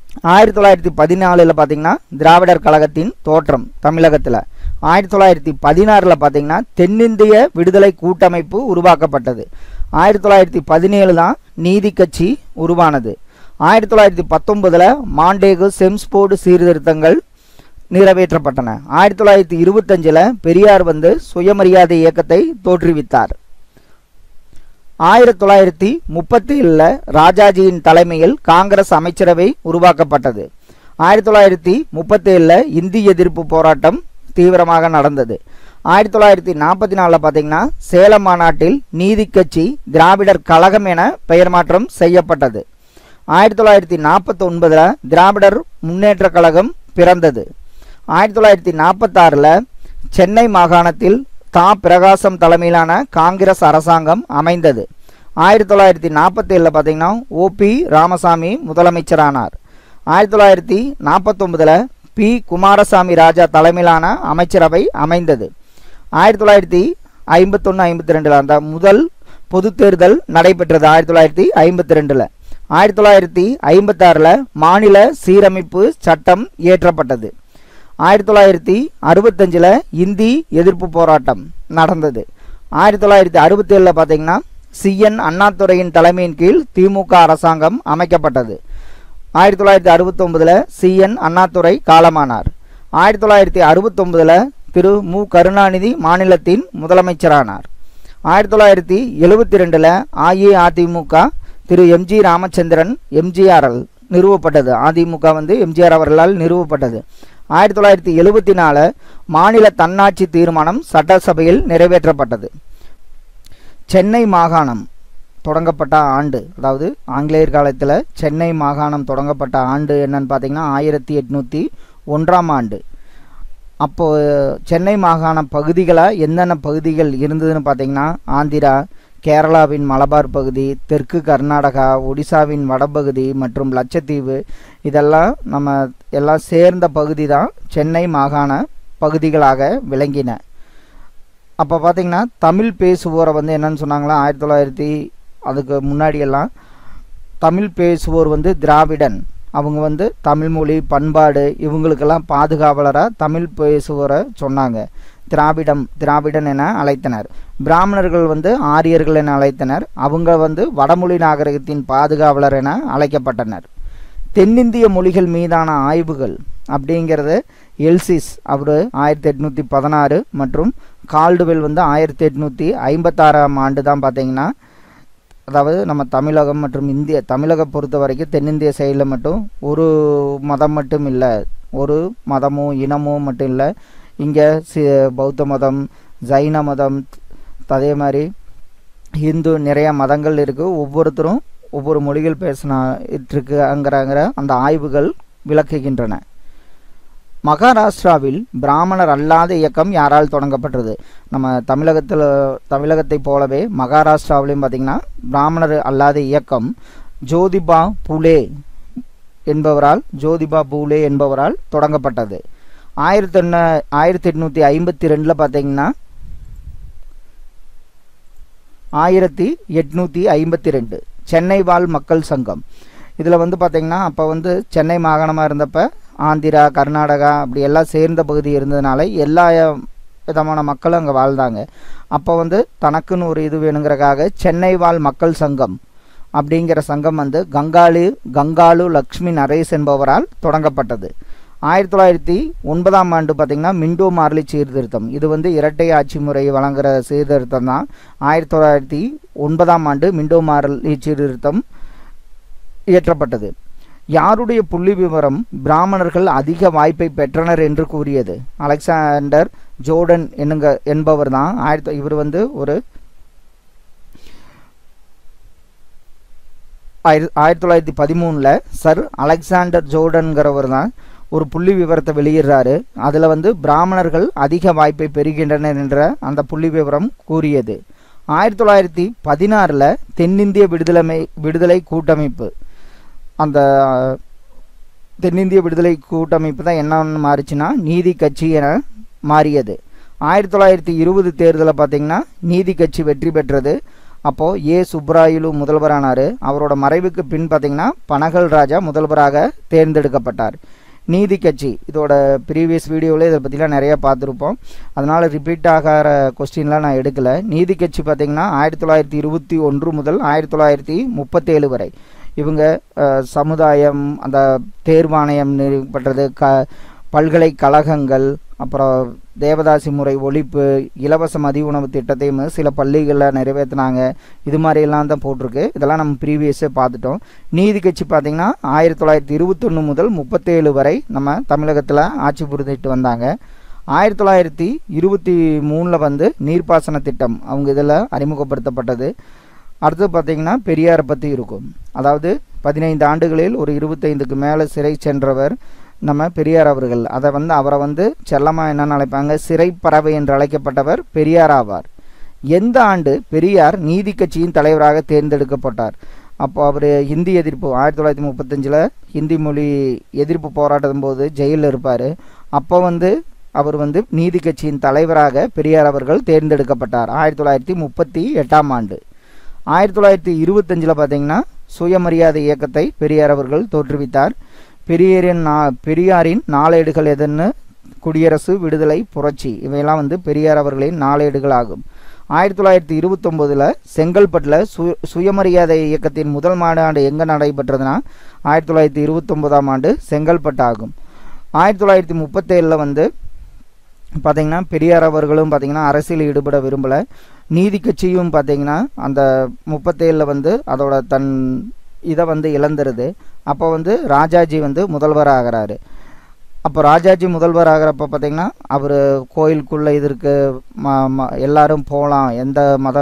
ஆயிரத்தி தொள்ளாயிரத்தி பதினாலில் பார்த்தீங்கன்னா திராவிடர் கழகத்தின் தோற்றம் தமிழகத்தில் ஆயிரத்தி தொள்ளாயிரத்தி பதினாறில் பார்த்தீங்கன்னா தென்னிந்திய விடுதலை கூட்டமைப்பு உருவாக்கப்பட்டது ஆயிரத்தி தொள்ளாயிரத்தி பதினேழு தான் நீதி கட்சி உருவானது ஆயிரத்தி தொள்ளாயிரத்தி பத்தொன்பதில் மாண்டேகு செம்ஸ்போர்டு சீர்திருத்தங்கள் நிறைவேற்றப்பட்டன ஆயிரத்தி தொள்ளாயிரத்தி இருபத்தஞ்சில் பெரியார் வந்து சுயமரியாதை இயக்கத்தை தோற்றுவித்தார் ஆயிரத்தி தொள்ளாயிரத்தி முப்பத்தி ஏழில் ராஜாஜியின் தலைமையில் காங்கிரஸ் அமைச்சரவை உருவாக்கப்பட்டது ஆயிரத்தி தொள்ளாயிரத்தி முப்பத்தேழில் இந்தி எதிர்ப்பு போராட்டம் தீவிரமாக நடந்தது ஆயிரத்தி தொள்ளாயிரத்தி நாற்பத்தி நாலில் பார்த்தீங்கன்னா சேலம் மாநாட்டில் நீதி கட்சி திராவிடர் கழகம் என பெயர் மாற்றம் செய்யப்பட்டது ஆயிரத்தி தொள்ளாயிரத்தி நாற்பத்தி ஒன்பதில் திராவிடர் முன்னேற்ற கழகம் பிறந்தது ஆயிரத்தி தொள்ளாயிரத்தி நாற்பத்தாறில் சென்னை மாகாணத்தில் தா பிரகாசம் தலைமையிலான காங்கிரஸ் அரசாங்கம் அமைந்தது ஆயிரத்தி தொள்ளாயிரத்தி நாற்பத்தி ஏழில் பார்த்தீங்கன்னா ஓபி ராமசாமி முதலமைச்சரானார் ஆயிரத்தி தொள்ளாயிரத்தி நாற்பத்தொம்பதில் பி குமாரசாமி ராஜா தலைமையிலான அமைச்சரவை அமைந்தது ஆயிரத்தி தொள்ளாயிரத்தி ஐம்பத்தொன்று ஐம்பத்தி ரெண்டில் அந்த முதல் பொது தேர்தல் நடைபெற்றது ஆயிரத்தி தொள்ளாயிரத்தி ஐம்பத்தி ரெண்டில் ஆயிரத்தி தொள்ளாயிரத்தி ஐம்பத்தாறில் மாநில சீரமைப்பு சட்டம் இயற்றப்பட்டது ஆயிரத்தி தொள்ளாயிரத்தி அறுபத்தஞ்சில் இந்தி எதிர்ப்பு போராட்டம் நடந்தது ஆயிரத்தி தொள்ளாயிரத்தி அறுபத்தி ஏழில் பார்த்தீங்கன்னா சிஎன் அண்ணாதுரையின் தலைமையின் கீழ் திமுக அரசாங்கம் அமைக்கப்பட்டது ஆயிரத்தி தொள்ளாயிரத்தி அறுபத்தொம்பதில் சிஎன் அண்ணாதுரை காலமானார் ஆயிரத்தி தொள்ளாயிரத்தி அறுபத்தொம்பதில் திரு மு கருணாநிதி மாநிலத்தின் முதலமைச்சரானார் ஆயிரத்தி தொள்ளாயிரத்தி எழுபத்தி ரெண்டில் அஇஅதிமுக திரு எம்ஜி ராமச்சந்திரன் எம்ஜிஆரால் நிறுவப்பட்டது அதிமுக வந்து எம்ஜிஆர் அவர்களால் நிறுவப்பட்டது ஆயிரத்தி தொள்ளாயிரத்தி எழுபத்தி நாலு மாநில தன்னாட்சி தீர்மானம் சட்டசபையில் நிறைவேற்றப்பட்டது சென்னை மாகாணம் தொடங்கப்பட்ட ஆண்டு அதாவது ஆங்கிலேயர் காலத்தில் சென்னை மாகாணம் தொடங்கப்பட்ட ஆண்டு என்னன்னு பார்த்தீங்கன்னா ஆயிரத்தி எட்நூற்றி ஒன்றாம் ஆண்டு அப்போது சென்னை மாகாண பகுதிகளாக என்னென்ன பகுதிகள் இருந்ததுன்னு பார்த்தீங்கன்னா ஆந்திரா கேரளாவின் மலபார் பகுதி தெற்கு கர்நாடகா ஒடிசாவின் வடபகுதி மற்றும் லட்சத்தீவு இதெல்லாம் நம்ம எல்லாம் சேர்ந்த பகுதி தான் சென்னை மாகாண பகுதிகளாக விளங்கின அப்போ பார்த்தீங்கன்னா தமிழ் பேசுவோரை வந்து என்னன்னு சொன்னாங்களா ஆயிரத்தி தொள்ளாயிரத்தி அதுக்கு முன்னாடியெல்லாம் தமிழ் பேசுவோர் வந்து திராவிடன் அவங்க வந்து தமிழ் மொழி பண்பாடு இவங்களுக்கெல்லாம் பாதுகாவலராக தமிழ் பேசுவோரை சொன்னாங்க திராவிடம் திராவிடன் என அழைத்தனர் பிராமணர்கள் வந்து ஆரியர்கள் என அழைத்தனர் அவங்க வந்து வடமொழி நாகரிகத்தின் பாதுகாவலர் என அழைக்கப்பட்டனர் தென்னிந்திய மொழிகள் மீதான ஆய்வுகள் அப்படிங்கிறது எல்சிஸ் அவர் ஆயிரத்தி எட்நூற்றி பதினாறு மற்றும் கால்டுவெல் வந்து ஆயிரத்தி எட்நூற்றி ஐம்பத்தாறாம் ஆண்டு தான் பார்த்தீங்கன்னா அதாவது நம்ம தமிழகம் மற்றும் இந்திய தமிழக பொறுத்த வரைக்கும் தென்னிந்திய சைடில் மட்டும் ஒரு மதம் மட்டும் இல்லை ஒரு மதமும் இனமும் மட்டும் இல்லை இங்கே சி பௌத்த மதம் ஜைன மதம் அதே மாதிரி ஹிந்து நிறைய மதங்கள் இருக்குது ஒவ்வொருத்தரும் ஒவ்வொரு மொழிகள் பேசினாட்டுருக்குங்கிற அந்த ஆய்வுகள் விளக்குகின்றன மகாராஷ்டிராவில் பிராமணர் அல்லாத இயக்கம் யாரால் தொடங்கப்பட்டது நம்ம தமிழகத்தில் தமிழகத்தை போலவே மகாராஷ்டிராவிலையும் பார்த்திங்கன்னா பிராமணர் அல்லாத இயக்கம் ஜோதிபா பூலே என்பவரால் ஜோதிபா பூலே என்பவரால் தொடங்கப்பட்டது ஆயிரத்தி எண்ண ஆயிரத்தி எட்நூற்றி ஐம்பத்தி ரெண்டில் பார்த்தீங்கன்னா ஆயிரத்தி எட்நூற்றி ஐம்பத்தி ரெண்டு சென்னை வாழ் மக்கள் சங்கம் இதில் வந்து பார்த்திங்கன்னா அப்போ வந்து சென்னை மாகாணமாக இருந்தப்போ ஆந்திரா கர்நாடகா அப்படி எல்லாம் சேர்ந்த பகுதி இருந்ததுனால எல்லா விதமான மக்களும் அங்கே வாழ்ந்தாங்க அப்போ வந்து தனக்குன்னு ஒரு இது வேணுங்கிறக்காக சென்னை வாழ் மக்கள் சங்கம் அப்படிங்கிற சங்கம் வந்து கங்காளு கங்காளு லக்ஷ்மி நரேஷ் என்பவரால் தொடங்கப்பட்டது ஆயிரத்தி தொள்ளாயிரத்தி ஒன்பதாம் ஆண்டு பார்த்திங்கன்னா மிண்டோ மார்லி சீர்திருத்தம் இது வந்து இரட்டை ஆட்சி முறை வழங்குகிற சீர்திருத்தம் தான் ஆயிரத்தி தொள்ளாயிரத்தி ஒன்பதாம் ஆண்டு மிண்டோ மார்லி சீர்திருத்தம் இயற்றப்பட்டது யாருடைய புள்ளி விவரம் பிராமணர்கள் அதிக வாய்ப்பை பெற்றனர் என்று கூறியது அலெக்சாண்டர் ஜோர்டன் என்னுங்க என்பவர் தான் ஆயிரத்தி இவர் வந்து ஒரு ஆயிரத்தி தொள்ளாயிரத்தி பதிமூணில் சர் அலெக்சாண்டர் ஜோர்டன்கிறவர் தான் ஒரு புள்ளி விவரத்தை வெளியிடுறாரு அதில் வந்து பிராமணர்கள் அதிக வாய்ப்பை பெறுகின்றனர் என்ற அந்த புள்ளி விவரம் கூறியது ஆயிரத்தி தொள்ளாயிரத்தி பதினாறில் தென்னிந்திய விடுதலை விடுதலை கூட்டமைப்பு அந்த தென்னிந்திய விடுதலை கூட்டமைப்பு தான் என்னன்னு மாறிச்சுன்னா நீதி கட்சி என மாறியது ஆயிரத்தி தொள்ளாயிரத்தி இருபது தேர்தலில் பார்த்தீங்கன்னா நீதி கட்சி வெற்றி பெற்றது அப்போது ஏ சுப்ராயுலு முதல்வரானார் அவரோட மறைவுக்கு பின் பார்த்திங்கன்னா பனகல் ராஜா முதல்வராக தேர்ந்தெடுக்கப்பட்டார் நீதி கட்சி இதோட ப்ரீவியஸ் வீடியோவில் இதை பற்றிலாம் நிறையா பார்த்துருப்போம் அதனால் ரிப்பீட் ஆகிற கொஸ்டின்லாம் நான் எடுக்கலை நீதி கட்சி பார்த்திங்கன்னா ஆயிரத்தி தொள்ளாயிரத்தி இருபத்தி ஒன்று முதல் ஆயிரத்தி தொள்ளாயிரத்தி முப்பத்தேழு வரை இவங்க அஹ், சமுதாயம் அந்த தேர்வாணையம் நிறுவப்பட்டது க பல்கலைக்கழகங்கள் அப்புறம் தேவதாசி முறை ஒழிப்பு இலவச மதிய உணவு திட்டத்தையும் சில பள்ளிகளில் நிறைவேற்றினாங்க இது மாதிரியெல்லாம் தான் போட்டிருக்கு இதெல்லாம் நம்ம ப்ரீவியஸே பார்த்துட்டோம் நீதி கட்சி பார்த்திங்கன்னா ஆயிரத்தி தொள்ளாயிரத்தி இருபத்தொன்று முதல் முப்பத்தேழு வரை நம்ம தமிழகத்தில் ஆட்சி புரிந்துட்டு வந்தாங்க ஆயிரத்தி தொள்ளாயிரத்தி இருபத்தி மூணில் வந்து நீர்ப்பாசன திட்டம் அவங்க இதில் அறிமுகப்படுத்தப்பட்டது அடுத்து பார்த்தீங்கன்னா பெரியாரை பற்றி இருக்கும் அதாவது பதினைந்து ஆண்டுகளில் ஒரு இருபத்தைந்துக்கு மேலே சிறை சென்றவர் நம்ம பெரியார் அவர்கள் அதை வந்து அவரை வந்து செல்லமாக என்னன்னு அழைப்பாங்க சிறைப்பறவை என்று அழைக்கப்பட்டவர் பெரியார் ஆவார் எந்த ஆண்டு பெரியார் நீதி கட்சியின் தலைவராக தேர்ந்தெடுக்கப்பட்டார் அப்போ அவர் ஹிந்தி எதிர்ப்பு ஆயிரத்தி தொள்ளாயிரத்தி முப்பத்தஞ்சில் ஹிந்தி மொழி எதிர்ப்பு போராட்டம் போது ஜெயிலில் இருப்பார் அப்போ வந்து அவர் வந்து நீதி கட்சியின் தலைவராக பெரியார் அவர்கள் தேர்ந்தெடுக்கப்பட்டார் ஆயிரத்தி தொள்ளாயிரத்தி முப்பத்தி எட்டாம் ஆண்டு ஆயிரத்தி தொள்ளாயிரத்தி இருபத்தஞ்சில் பார்த்தீங்கன்னா சுயமரியாதை இயக்கத்தை பெரியார் அவர்கள் தோற்றுவித்தார் பெரியாரின் நா பெரியாரின் நாளேடுகள் எதுன்னு குடியரசு விடுதலை புரட்சி இவையெல்லாம் வந்து பெரியார் அவர்களின் நாளேடுகள் ஆகும் ஆயிரத்தி தொள்ளாயிரத்தி இருபத்தொம்போதில் செங்கல்பட்டில் சு சுயமரியாதை இயக்கத்தின் முதல் மாநாடு எங்கே நடைபெற்றதுன்னா ஆயிரத்தி தொள்ளாயிரத்தி இருபத்தொம்போதாம் ஆண்டு செங்கல்பட்டு ஆகும் ஆயிரத்தி தொள்ளாயிரத்தி முப்பத்தேழில் வந்து பார்த்தீங்கன்னா பெரியார் அவர்களும் பார்த்தீங்கன்னா அரசியல் ஈடுபட விரும்பலை நீதி கட்சியும் பார்த்தீங்கன்னா அந்த முப்பத்தேழில் வந்து அதோட தன் இதை வந்து இழந்துருது அப்போ வந்து ராஜாஜி வந்து முதல்வர் ஆகிறாரு அப்போ ராஜாஜி முதல்வர் ஆகிறப்ப பார்த்தீங்கன்னா அவர் கோயிலுக்குள்ளே இதற்கு ம ம எல்லாரும் போகலாம் எந்த மத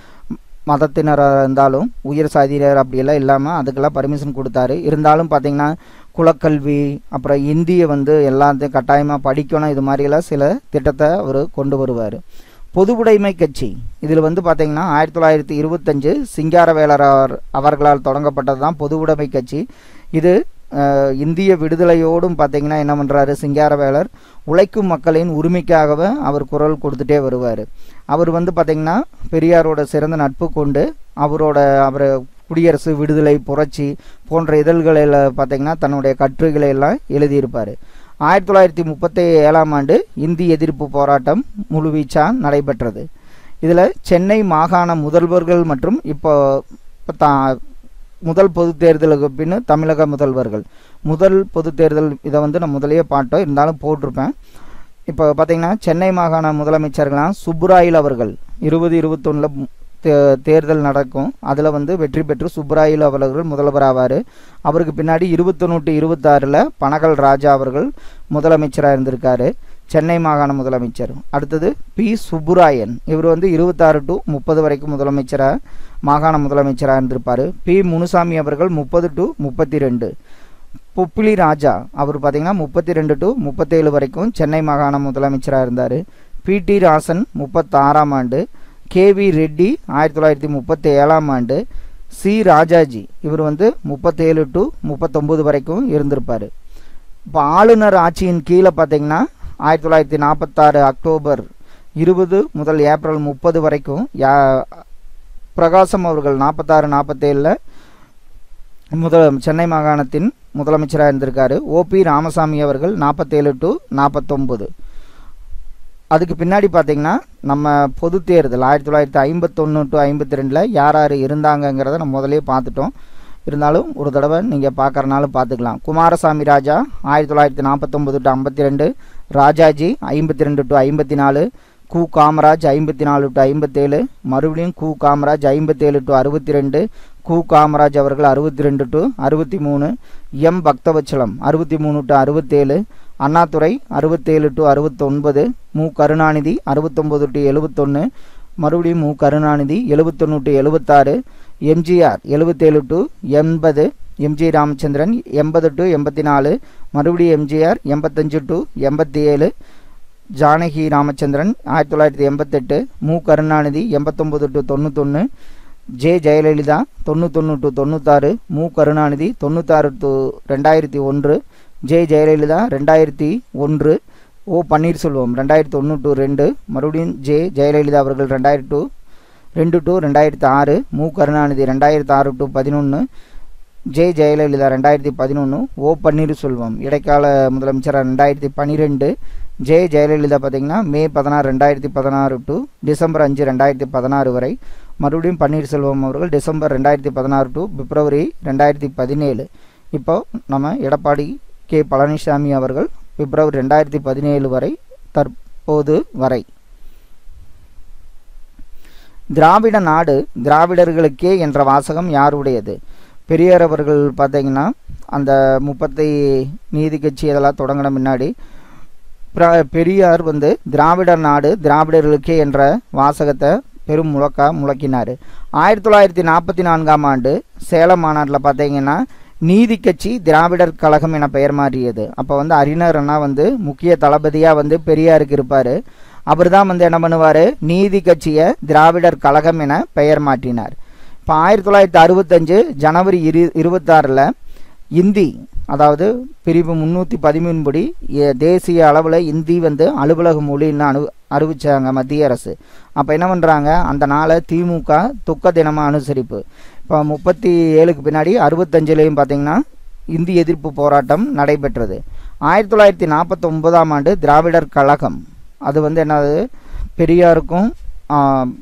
மதத்தினராக இருந்தாலும் உயர் சாதியினர் அப்படியெல்லாம் இல்லாமல் அதுக்கெல்லாம் பர்மிஷன் கொடுத்தாரு இருந்தாலும் பார்த்தீங்கன்னா குலக்கல்வி அப்புறம் இந்தியை வந்து எல்லாத்தையும் கட்டாயமாக படிக்கணும் இது மாதிரியெல்லாம் சில திட்டத்தை அவர் கொண்டு வருவார் பொதுவுடைமை கட்சி இதில் வந்து பார்த்தீங்கன்னா ஆயிரத்தி தொள்ளாயிரத்தி இருபத்தஞ்சு சிங்காரவேலர் அவர் அவர்களால் தொடங்கப்பட்டது தான் பொதுவுடைமை கட்சி இது அஹ், இந்திய விடுதலையோடும் பார்த்தீங்கன்னா என்ன பண்ணுறாரு சிங்காரவேலர் உழைக்கும் மக்களின் உரிமைக்காகவே அவர் குரல் கொடுத்துட்டே வருவார் அவர் வந்து பார்த்தீங்கன்னா பெரியாரோட சிறந்த நட்பு கொண்டு அவரோட அவர் குடியரசு விடுதலை புரட்சி போன்ற இதழ்களில் பார்த்தீங்கன்னா தன்னுடைய கட்டுரைகளை எல்லாம் எழுதியிருப்பார் ஆயிரத்தி தொள்ளாயிரத்தி முப்பத்தி ஏழாம் ஆண்டு இந்தி எதிர்ப்பு போராட்டம் முழுவீச்சாக நடைபெற்றது இதில் சென்னை மாகாண முதல்வர்கள் மற்றும் இப்போ இப்போ தா முதல் பொது தேர்தலுக்கு பின்னு தமிழக முதல்வர்கள் முதல் பொது தேர்தல் இதை வந்து நான் முதலையே பாட்டோம் இருந்தாலும் போட்டிருப்பேன் இப்போ பார்த்தீங்கன்னா சென்னை மாகாண முதலமைச்சர்களாம் சுப்புராயில் அவர்கள் இருபது இருபத்தொன்னில் தேர்தல் நடக்கும் அதில் வந்து வெற்றி பெற்று சுப்புராயில் அவர்கள் முதல்வர் ஆவார் அவருக்கு பின்னாடி இருபத்தொன்று டு இருபத்தாறில் பனகல் ராஜா அவர்கள் முதலமைச்சராக இருந்திருக்காரு சென்னை மாகாண முதலமைச்சர் அடுத்தது பி சுப்புராயன் இவர் வந்து இருபத்தாறு டு முப்பது வரைக்கும் முதலமைச்சராக மாகாண முதலமைச்சராக இருந்திருப்பார் பி முனுசாமி அவர்கள் முப்பது டு முப்பத்தி ரெண்டு பொப்பிலி ராஜா அவர் பார்த்தீங்கன்னா முப்பத்தி ரெண்டு டு முப்பத்தேழு வரைக்கும் சென்னை மாகாண முதலமைச்சராக இருந்தார் பி டி ராசன் முப்பத்தாறாம் ஆண்டு கே வி ரெட்டி ஆயிரத்தி தொள்ளாயிரத்தி முப்பத்தி ஏழாம் ஆண்டு சி ராஜாஜி இவர் வந்து முப்பத்தேழு டு முப்பத்தொம்பது வரைக்கும் இருந்திருப்பார் இப்போ ஆளுநர் ஆட்சியின் கீழே பார்த்தீங்கன்னா ஆயிரத்தி தொள்ளாயிரத்தி நாற்பத்தாறு அக்டோபர் இருபது முதல் ஏப்ரல் முப்பது வரைக்கும் யா பிரகாசம் அவர்கள் நாற்பத்தாறு நாற்பத்தேழில் முதல் சென்னை மாகாணத்தின் முதலமைச்சராக இருந்திருக்காரு ஓபி ராமசாமி அவர்கள் நாற்பத்தேழு டு நாற்பத்தொம்பது அதுக்கு பின்னாடி பார்த்தீங்கன்னா நம்ம பொது தேர்தல் ஆயிரத்தி தொள்ளாயிரத்தி ஐம்பத்தொன்று டு ஐம்பத்தி ரெண்டில் யார் யார் இருந்தாங்கங்கிறத நம்ம முதலே பார்த்துட்டோம் இருந்தாலும் ஒரு தடவை நீங்கள் பார்க்குறனாலும் பார்த்துக்கலாம் குமாரசாமி ராஜா ஆயிரத்தி தொள்ளாயிரத்தி நாற்பத்தொம்பது டு ஐம்பத்தி ரெண்டு ராஜாஜி ஐம்பத்தி ரெண்டு டு ஐம்பத்தி நாலு கு காமராஜ் ஐம்பத்தி நாலு டு ஐம்பத்தேழு மறுபடியும் கு காமராஜ் ஐம்பத்தேழு டு அறுபத்தி ரெண்டு கு காமராஜ் அவர்கள் அறுபத்தி ரெண்டு டு அறுபத்தி மூணு எம் பக்தவச்சலம் அறுபத்தி மூணு டு அறுபத்தேழு அண்ணாதுரை அறுபத்தேழு டு அறுபத்தொன்பது மு கருணாநிதி அறுபத்தொம்போது டு எழுபத்தொன்று மறுபடியும் மு கருணாநிதி எழுபத்தொன்று டு எழுபத்தாறு எம்ஜிஆர் எழுபத்தேழு டு எண்பது எம்ஜி ராமச்சந்திரன் எண்பது டு எண்பத்தி நாலு மறுபடியும் எம்ஜிஆர் எண்பத்தஞ்சு டு எண்பத்தி ஏழு ஜானகி ராமச்சந்திரன் ஆயிரத்தி தொள்ளாயிரத்தி எண்பத்தெட்டு மு கருணாநிதி எண்பத்தொம்போது டு தொண்ணூத்தொன்று ஜே ஜெயலலிதா தொண்ணூத்தொன்று டு தொண்ணூத்தாறு மு கருணாநிதி தொண்ணூத்தாறு டு ரெண்டாயிரத்தி ஒன்று ஜே ஜெயலலிதா ரெண்டாயிரத்தி ஒன்று ஓ பன்னீர்செல்வம் ரெண்டாயிரத்தி ஒன்று டு ரெண்டு மறுபடியும் ஜே ஜெயலலிதா அவர்கள் ரெண்டாயிரத்தி டு ரெண்டு டு ரெண்டாயிரத்தி ஆறு மு கருணாநிதி ரெண்டாயிரத்தி ஆறு டு பதினொன்று ஜெ ஜெயலலிதா ரெண்டாயிரத்தி பதினொன்று ஓ பன்னீர்செல்வம் இடைக்கால முதலமைச்சராக ரெண்டாயிரத்தி பன்னிரெண்டு ஜெ ஜெயலலிதா பார்த்திங்கன்னா மே பதினாறு ரெண்டாயிரத்தி பதினாறு டு டிசம்பர் அஞ்சு ரெண்டாயிரத்தி பதினாறு வரை மறுபடியும் பன்னீர்செல்வம் அவர்கள் டிசம்பர் ரெண்டாயிரத்தி பதினாறு டு பிப்ரவரி ரெண்டாயிரத்தி பதினேழு இப்போ நம்ம எடப்பாடி கே பழனிசாமி அவர்கள் பிப்ரவரி ரெண்டாயிரத்தி பதினேழு வரை தற்போது வரை திராவிட நாடு திராவிடர்களுக்கே என்ற வாசகம் யாருடையது பெரியார் அவர்கள் பார்த்தீங்கன்னா அந்த முப்பத்தி நீதி கட்சி இதெல்லாம் தொடங்கின முன்னாடி பிர- பெரியார் வந்து திராவிடர் நாடு திராவிடர்களுக்கே என்ற வாசகத்தை பெரும் முழக்கா முழக்கினார் ஆயிரத்தி தொள்ளாயிரத்தி நாற்பத்தி நான்காம் ஆண்டு சேலம் மாநாட்டில் பார்த்தீங்கன்னா நீதி கட்சி திராவிடர் கழகம் என பெயர் மாறியது அப்போ வந்து அறிஞர் அண்ணா வந்து முக்கிய தளபதியாக வந்து பெரியாருக்கு இருப்பார் அவர் தான் வந்து என்ன பண்ணுவார் நீதி கட்சியை திராவிடர் கழகம் என பெயர் மாற்றினார் இப்போ ஆயிரத்தி தொள்ளாயிரத்தி அறுபத்தஞ்சு ஜனவரி இரு இருபத்தாறில் இந்தி அதாவது பிரிவு முந்நூற்றி பதிமூணு படி எ- தேசிய அளவில் இந்தி வந்து அலுவலக மொழின்னு அனு அறிவிச்சாங்க மத்திய அரசு அப்போ என்ன பண்ணுறாங்க அந்த நாளை திமுக துக்க தினமாக அனுசரிப்பு இப்போ முப்பத்தி ஏழுக்கு பின்னாடி அறுபத்தஞ்சுலேயும் பார்த்தீங்கன்னா இந்தி எதிர்ப்பு போராட்டம் நடைபெற்றது ஆயிரத்தி தொள்ளாயிரத்தி நாற்பத்தொம்போதாம் ஆண்டு திராவிடர் கழகம் அது வந்து என்னது பெரியாருக்கும் ஆ,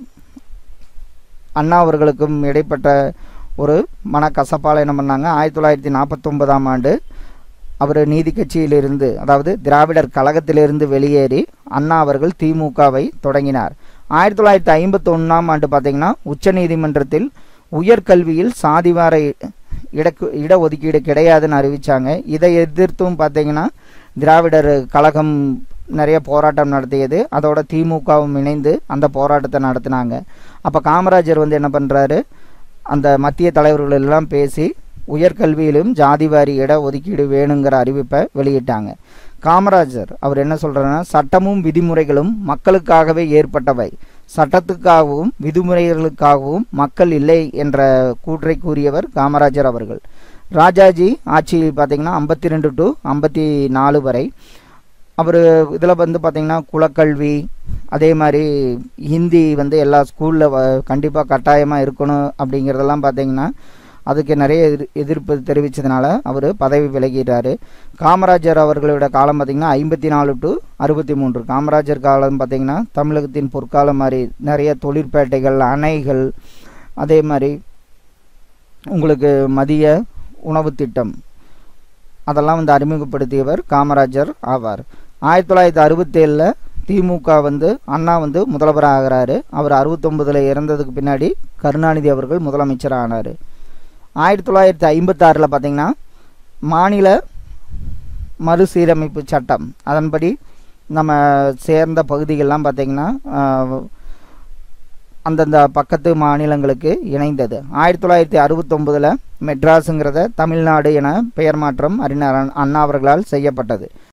அண்ணா அவர்களுக்கும் இடைப்பட்ட ஒரு மனக்கசப்பால் என்ன பண்ணாங்க ஆயிரத்தி தொள்ளாயிரத்தி நாற்பத்தொன்பதாம் ஆண்டு அவர் நீதி கட்சியிலிருந்து அதாவது திராவிடர் கழகத்திலிருந்து வெளியேறி அண்ணா அவர்கள் திமுகவை தொடங்கினார் ஆயிரத்தி தொள்ளாயிரத்தி ஐம்பத்தொன்னாம் ஆண்டு பார்த்தீங்கன்னா உச்சநீதிமன்றத்தில் உயர்கல்வியில் சாதிவார இடக்கு இடஒதுக்கீடு கிடையாதுன்னு அறிவிச்சாங்க இதை எதிர்த்தும் பார்த்தீங்கன்னா திராவிடர் கழகம் நிறைய போராட்டம் நடத்தியது அதோட திமுகவும் இணைந்து அந்த போராட்டத்தை நடத்தினாங்க அப்போ காமராஜர் வந்து என்ன பண்ணுறாரு அந்த மத்திய தலைவர்கள் எல்லாம் பேசி உயர்கல்வியிலும் ஜாதிவாரி இட ஒதுக்கீடு வேணுங்கிற அறிவிப்பை வெளியிட்டாங்க காமராஜர் அவர் என்ன சொல்றாருன்னா சட்டமும் விதிமுறைகளும் மக்களுக்காகவே ஏற்பட்டவை சட்டத்துக்காகவும் விதிமுறைகளுக்காகவும் மக்கள் இல்லை என்ற கூற்றை கூறியவர் காமராஜர் அவர்கள் ராஜாஜி ஆட்சி பார்த்தீங்கன்னா ஐம்பத்தி ரெண்டு டு ஐம்பத்தி நாலு வரை அவர் இதில் வந்து பார்த்திங்கன்னா குலக்கல்வி அதே மாதிரி ஹிந்தி வந்து எல்லா ஸ்கூலில் கண்டிப்பாக கட்டாயமாக இருக்கணும் அப்படிங்கிறதெல்லாம் பார்த்தீங்கன்னா அதுக்கு நிறைய எதிர் எதிர்ப்பு தெரிவித்ததுனால அவர் பதவி விலகிறாரு காமராஜர் அவர்களோட காலம் பார்த்திங்கன்னா ஐம்பத்தி நாலு டு அறுபத்தி மூன்று காமராஜர் காலம் பார்த்திங்கன்னா தமிழகத்தின் பொற்காலம் மாதிரி நிறைய தொழிற்பேட்டைகள் அணைகள் அதே மாதிரி உங்களுக்கு மதிய உணவு திட்டம் அதெல்லாம் வந்து அறிமுகப்படுத்தியவர் காமராஜர் ஆவார் ஆயிரத்தி தொள்ளாயிரத்தி அறுபத்தேழில் திமுக வந்து அண்ணா வந்து முதல்வர் ஆகிறாரு அவர் அறுபத்தொம்பதில் இறந்ததுக்கு பின்னாடி கருணாநிதி அவர்கள் முதலமைச்சர் ஆனார் ஆயிரத்தி தொள்ளாயிரத்தி ஐம்பத்தாறில் பார்த்தீங்கன்னா மாநில மறுசீரமைப்பு சட்டம் அதன்படி நம்ம சேர்ந்த பகுதிகள்லாம் பார்த்திங்கன்னா ஆஹ், அந்தந்த பக்கத்து மாநிலங்களுக்கு இணைந்தது ஆயிரத்தி தொள்ளாயிரத்தி அறுபத்தொம்பதில் மெட்ராஸுங்கிறத தமிழ்நாடு என பெயர் மாற்றம் அறிஞர் அண்ணா அவர்களால் செய்யப்பட்டது